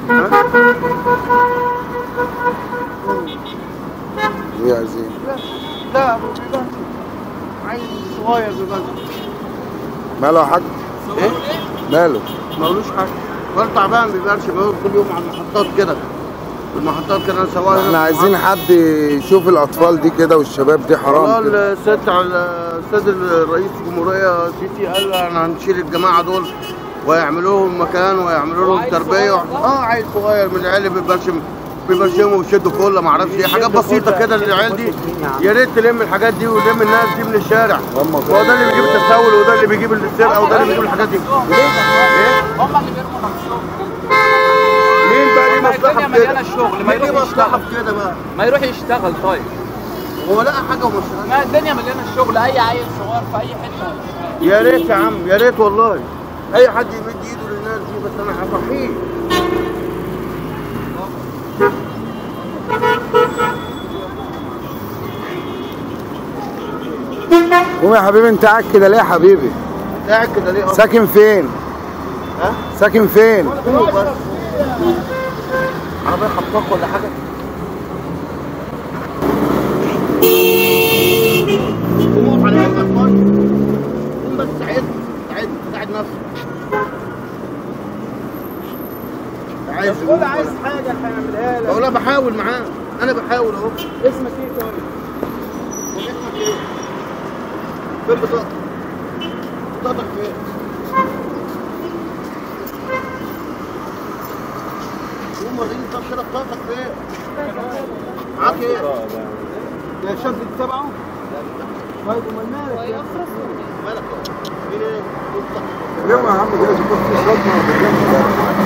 ايه عايزين لا بيبان عيل صغير بيبان ماله يا حاج ايه؟ ماله ملوش حاجه ولا تعبان بيبانش بيقعد كل يوم على المحطات كده المحطات كده انا سواق احنا عايزين حد يشوف الاطفال دي كده والشباب دي حرام والله كده السيد على السيد الرئيس الجمهوريه سيسي قال انا هنشيل الجماعه دول ويعملوا لهم مكان ويعملوا لهم وعيل تربيه صغير و... اه عيل صغير من العيال اللي بيبرشم بيبرشموا ويشدوا كله ما اعرفش ايه حاجات بسيطه كده للعيال دي يا ريت تلم الحاجات دي ولم الناس دي من الشارع هم هو ده اللي بيجيب التسول وده اللي بيجيب السرقه وده اللي بيجيب الحاجات دي ايه هم اللي بيرموا نفسهم مين بقى ليه ما مصلحه الدنيا في كده مليانة شغل، ما مين ليه يروح مصلحه يشتغل. في كده بقى ما يروح يشتغل طيب هو لقى حاجه ومش ما الدنيا مليانه شغل اي عيل صغير في اي حته يا ريت يا عم يا ريت والله اي حد يمد ايده للناس دي بس انا هصحيه قوم يا حبيبي انت قاعد كده ليه يا حبيبي قاعد كده ليه اصلا ساكن فين ها ساكن فين قوم بس عربيه خبطاك ولا حاجه قوم اقف على رجلك برضه قوم بس ساعدني ساعدني ساعد نفسك عايز قول عايز حاجه هنعملها لك بقول انا بحاول معاه انا بحاول اهو اسمك ايه طيب؟ اسمك ايه؟ فين بطاقتك؟ بطاقتك فين؟ قوم وريني طب كده بطاقتك فين؟ معاك ايه؟ ده شاب تبعه؟ طيب امال مالك؟ مالك مين ايه؟ اليوم يا عم ده يكون في صدمه